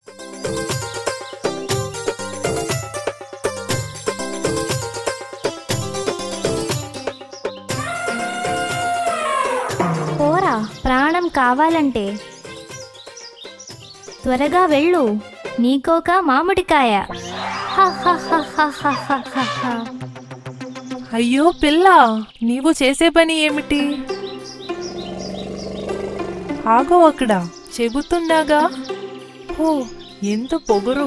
పోరా ప్రాణం కావాలంటే త్వరగా వెళ్ళు నీకోక మామిడికాయ హ హ హ హ హ హ హ హ. అయ్యో పిల్ల నీవు చేసే పని ఏమిటి ఆగో అక్కడ చెబుతున్నాగా ఓ ఎంత పొగరు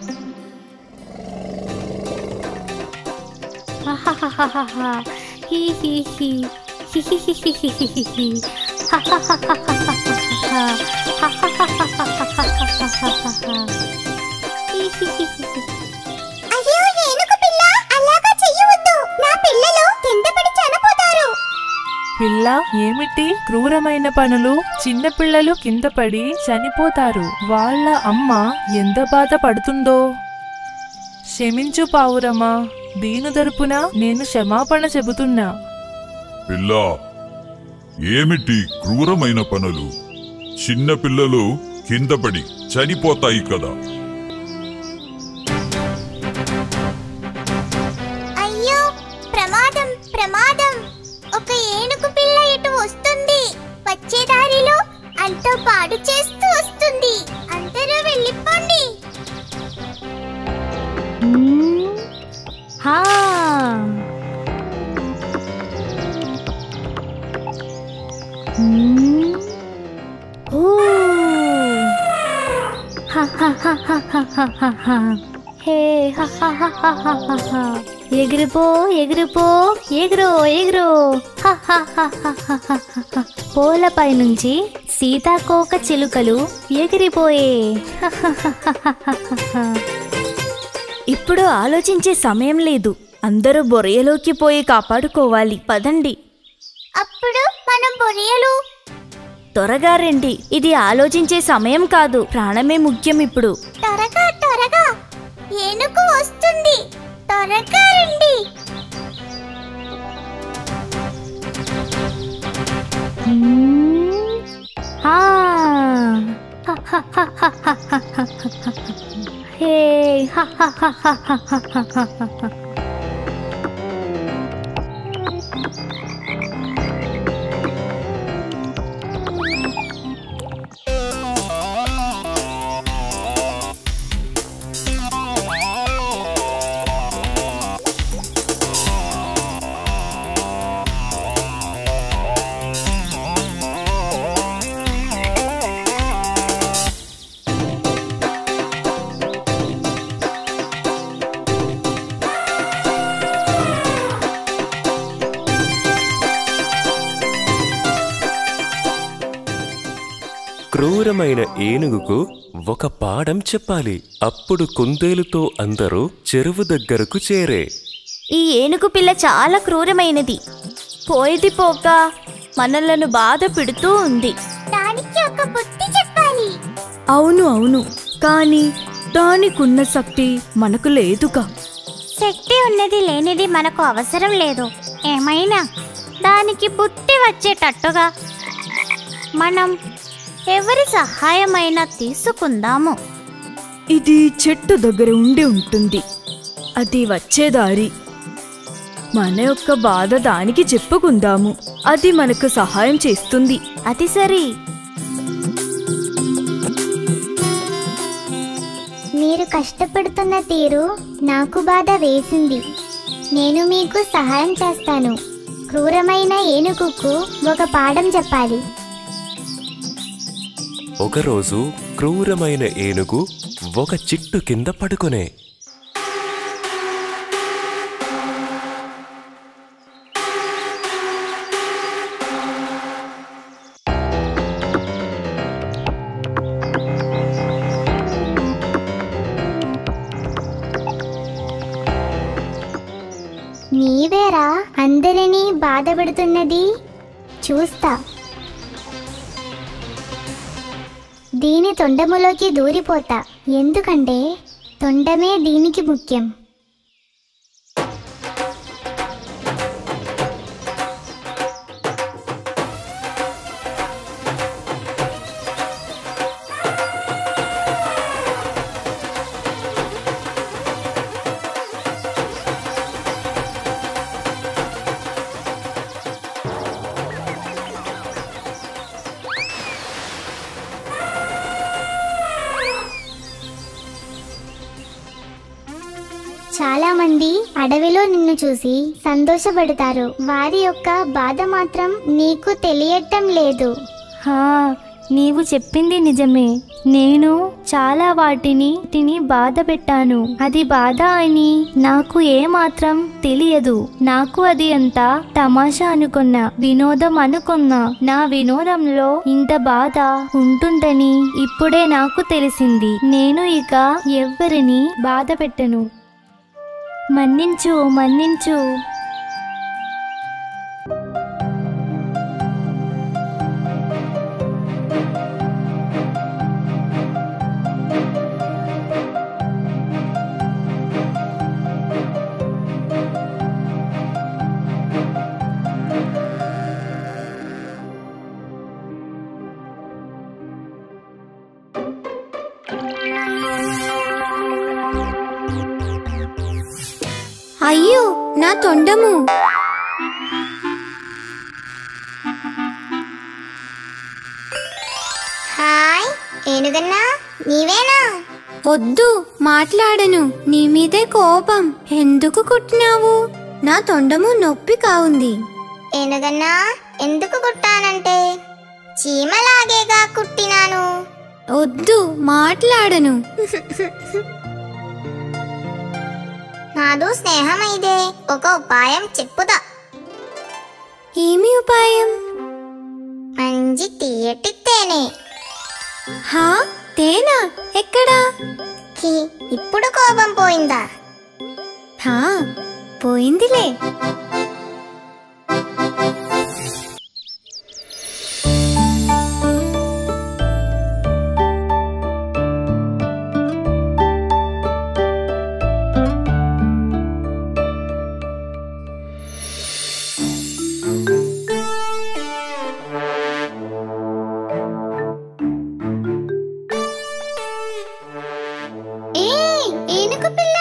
హ హ హ హ హ హ. హి హి హి. హి హి హి హి హి హి హి హి. హ హ హ హ హ హ హ హ. హ హ హ హ హ హ హ హ హ హ హ. హి హి హి హి హి. అయ్యో ఏనుగు పిల్ల అలాగా చెయ్యవద్దు నా పిల్లలు కింద పడి చనిపోతారు పిల్ల ఏమిటి క్రూరమైన పనులు చిన్న పిల్లలు కింద పడి చనిపోతారు వాళ్ళ అమ్మ ఎంత బాధ పడుతుందో క్షమించు పావురమా దీని తరపున నేను క్షమాపణ చెబుతున్నా పిల్ల ఏమిటి క్రూరమైన పనులు చిన్న పిల్లలు కింద పడి చనిపోతాయి కదా అయ్యో ప్రమాదం ప్రమాదం ఒక ఏనుగు పిల్ల ఇటు వస్తుంది వచ్చే దారిలో అంతా పాడు చేస్తూ వస్తుంది అందరూ వెళ్ళిపోండి మ్మ్. హా మ్మ్. ఊ. హ హ హ హ హ హ హ హ. హే హ హ హ హ హ హ హ. ఎగిరిపో ఎగిరిపో ఎగురో ఎగురో హ హ హ హ హ హ హ. పోలపై నుంచి సీతాకోక చిలుకలు ఎగిరిపోయే హ హ హ హ హ హ హ. ఇప్పుడు ఆలోచించే సమయం లేదు అందరూ బొరియలోకి పోయి కాపాడుకోవాలి పదండి అప్పుడు మనం బొరియలు త్వరగా రండి ఇది ఆలోచించే సమయం కాదు ప్రాణమే ముఖ్యం ఇప్పుడు త్వరగా త్వరగా ఏనుగు వస్తుంది త్వరగా రండి మ్మ్. హా. హ హ హ హ హ హ హ హ హ. హే హ హ హ హ హ హ హ హ హ. క్రూరమైన ఏనుగుకు ఒక పాఠం చెప్పాలి అప్పుడు కుందేలుతో అందరూ చెరువు దగ్గరకు చేరే ఈ ఏనుగు పిల్ల చాలా క్రూరమైనది పోయిది పోక మనలను బాధ పెడుతూ ఉంది దానికి ఒక బుద్ధి చెప్పాలి అవును అవును కానీ దానికున్న శక్తి మనకు లేదుగా శక్తి ఉన్నది లేనిది మనకు అవసరం లేదు ఏమైనా దానికి బుద్ధి వచ్చేటట్టుగా మనం ఎవరి సహాయమైనా తీసుకుందాము ఇది చెట్టు దగ్గర ఉండి ఉంటుంది అది వచ్చే దారి మన యొక్క బాధ దానికి చెప్పుకుందాము అది మనకు సహాయం చేస్తుంది అది సరి మీరు కష్టపడుతున్న తీరు నాకు బాధ వేసింది నేను మీకు సహాయం చేస్తాను క్రూరమైన ఏనుగుకు ఒక పాఠం చెప్పాలి ఒకరోజు క్రూరమైన ఏనుగు ఒక చిట్టు కింద పడుకునే నీవేరా అందరినీ బాధపెడుతున్నది చూస్తా దీని తొండములోకి దూరిపోతా ఎందుకంటే తొండమే దీనికి ముఖ్యం చాలా మంది అడవిలో నిన్ను చూసి సంతోషపడతారు వారి యొక్క బాధ మాత్రం నీకు తెలియటం లేదు హా నీవు చెప్పింది నిజమే నేను చాలా వాటిని తిని బాధ పెట్టాను అది బాధ అని నాకు ఏమాత్రం తెలియదు నాకు అది అంతా తమాషా అనుకున్నా వినోదం అనుకున్నా నా వినోదంలో ఇంత బాధ ఉంటుందని ఇప్పుడే నాకు తెలిసింది నేను ఇక ఎవ్వరిని బాధ పెట్టను మన్నించు మన్నించు అయ్యో నా తొండము హాయ్ ఏనుగన్నా నీవేనా వద్దు మాట్లాడను నీ మీదే కోపం ఎందుకు కుట్టినావు నా తొండము నొప్పి కావుంది ఏనుగన్నా ఎందుకు కుట్టానంటే చీమలాగేగా కుట్టినాను వద్దు మాట్లాడను నాదు స్నేహమైదే ఒక ఉపాయం చెప్పుదా ఏమి ఉపాయం మంచి తీయటి తేనె హా తేనా ఎక్కడా హి, ఇప్పుడు కోపం పోయిందా హా పోయిందిలే ఏ ఏనుగు పిల్ల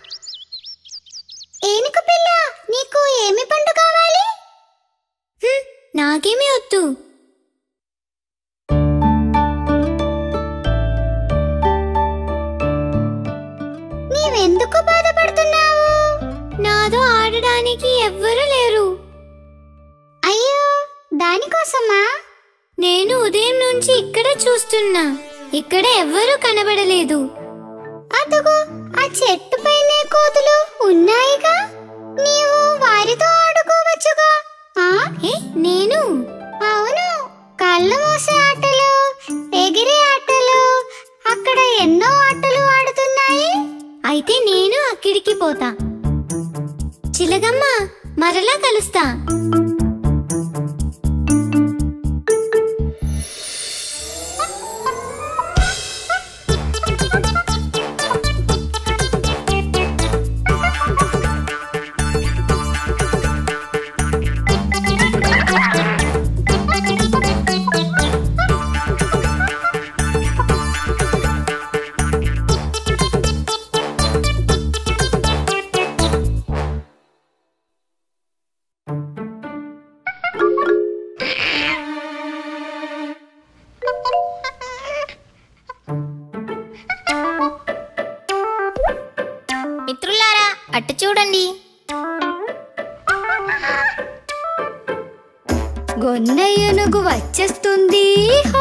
ఏనుగు పిల్ల నీకు ఏమి పండు కావాలి హ్మ్, నాకేమీ వద్దు నీవెందుకు బాధపడుతున్నావు నాతో ఆడడానికి ఎవ్వరూ లేరు అయ్యో దానికోసమా నేను ఉదయం నుంచి ఇక్కడ చూస్తున్నా ఇక్కడ ఎవ్వరూ కనబడలేదు అదుగో ఆ చెట్టు పైనే కోతులు ఉన్నాయిగా నీవు వారితో ఆడుకోవచ్చుగా ఆ ఏ నేను అవును కళ్ళు మూసే ఆటలు ఎగిరే ఆటలు అక్కడ ఎన్నో ఆటలు ఆడుతున్నాయి అయితే నేను అక్కడికి పోతా చిలగమ్మ మరలా కలుస్తా మిత్రులారా అట్టు చూడండి గొన్న ఏనుగు వచ్చేస్తుంది హో!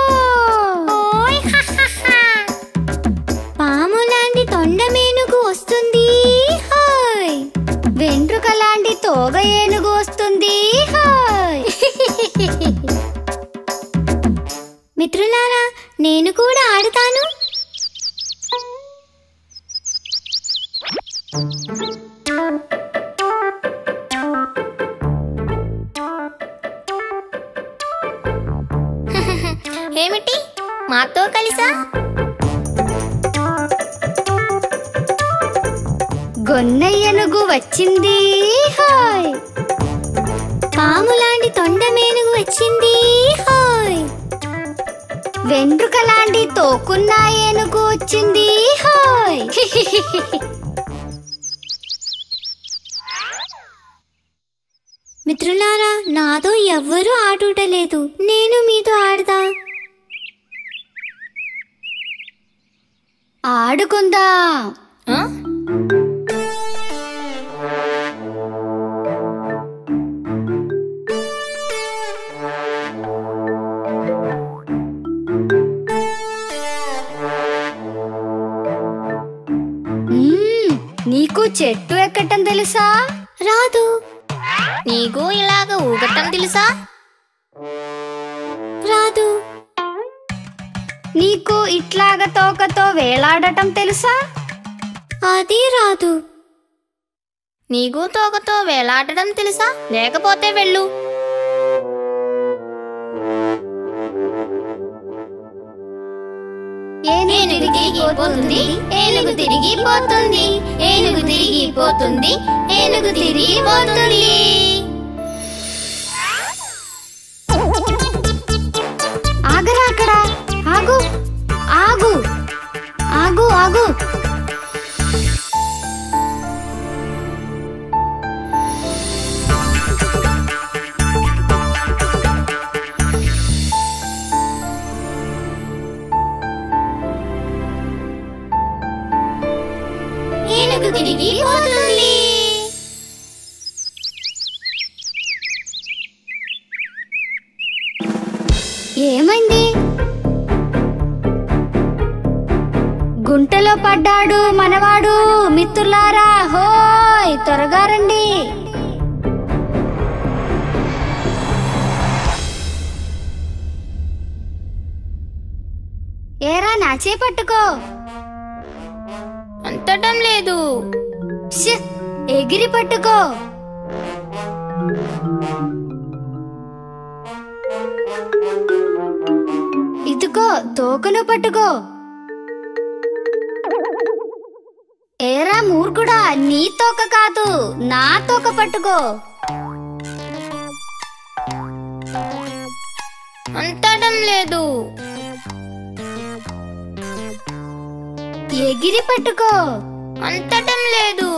పాము లాంటి తొండమేనుగు వస్తుంది హాయ్ వెంట్రుక లాంటి తోగ ఏనుగు వస్తుంది హాయ్ మిత్రులారా నేను కూడా ఆడతాను ఏమిటి మాతో కలిసా గొన్న ఏనుగు వచ్చింది హాయ్ పాము లాంటి తొండమేనుగు వచ్చింది హాయ్ వెంట్రుక లాంటి తోకున్న ఏనుగు వచ్చింది హాయ్ మిత్రులారా నాతో ఎవ్వరూ ఆడుటలేదు నేను మీతో ఆడతా ఆడుకుందా చెట్టు ఎక్కటం తెలుసా రాదు నీకు ఇలాగ ఊగటం తెలుసా రాదు నీకు ఇట్లాగ తోకతో వేలాడటం తెలుసా అది రాదు నీకు తోకతో వేలాడడం తెలుసా లేకపోతే వెళ్ళు ఏనుగు తిరిగి పోతుంది ఏనుగు తిరిగి పోతుంది ఏనుగు తిరిగి పోతుంది ఏనుగు తిరిగి పోతుంది ఆగరా అక్కడ ఆగు ఆగు ఆగు ఆగు ఏనుగు తిరిగి పోతుంది ఏమైంది గుంటలో పడ్డాడు మనవాడు మిత్రులారా హోయ్ త్వరగా రండి ఏరా నాచే పట్టుకో అంతటం లేదు శ్శ్! ఎగిరి పట్టుకో ఇదిగో తోకను పట్టుకో ఏరా మూర్ఖుడా నీ తోక కాదు నా తోక పట్టుకో అంతటం లేదు ఎగిరి పట్టుకో అంతటం లేదు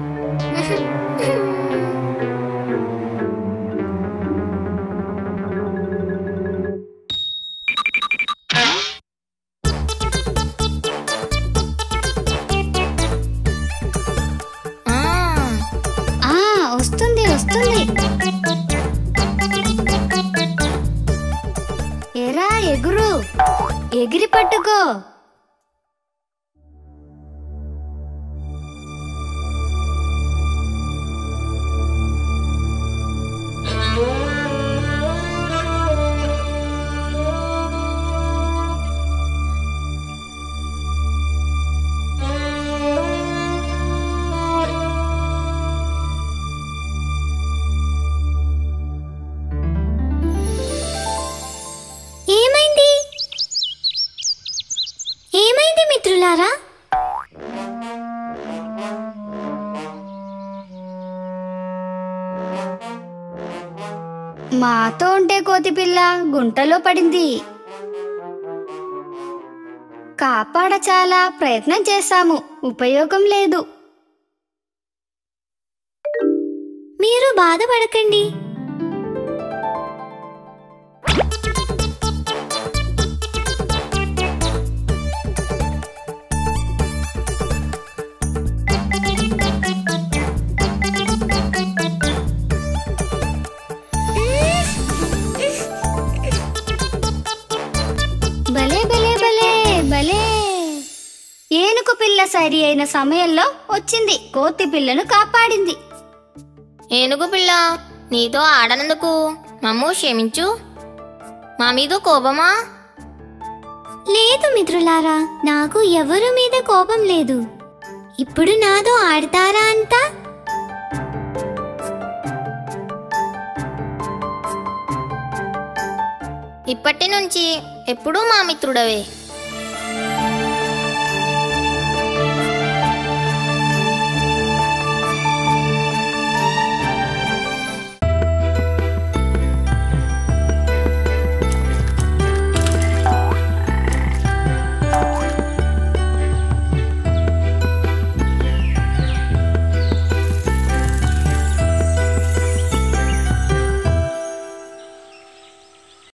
ఆ, ఆ వస్తుంది వస్తుంది ఏరా ఎగురు ఎగిరి పట్టుకో ఏమైంది ఏమైంది మిత్రులారా మాతో ఉంటే కోతి పిల్ల గుంటలో పడింది కాపాడ చాలా ప్రయత్నం చేశాము ఉపయోగం లేదు మీరు బాధపడకండి భలే భలే భలే భలే ఏనుగు పిల్ల సరి అయిన సమయంలో వచ్చింది కోతి పిల్లను కాపాడింది ఏనుగు పిల్ల నీతో ఆడనందుకు మమ్ము క్షమించు మా మీద కోపమా లేదు మిత్రులారా నాకు ఎవరి మీద కోపం లేదు ఇప్పుడు నాతో ఆడతారా అంతా ఇప్పటి నుంచి ఎప్పుడూ మా మిత్రుడవే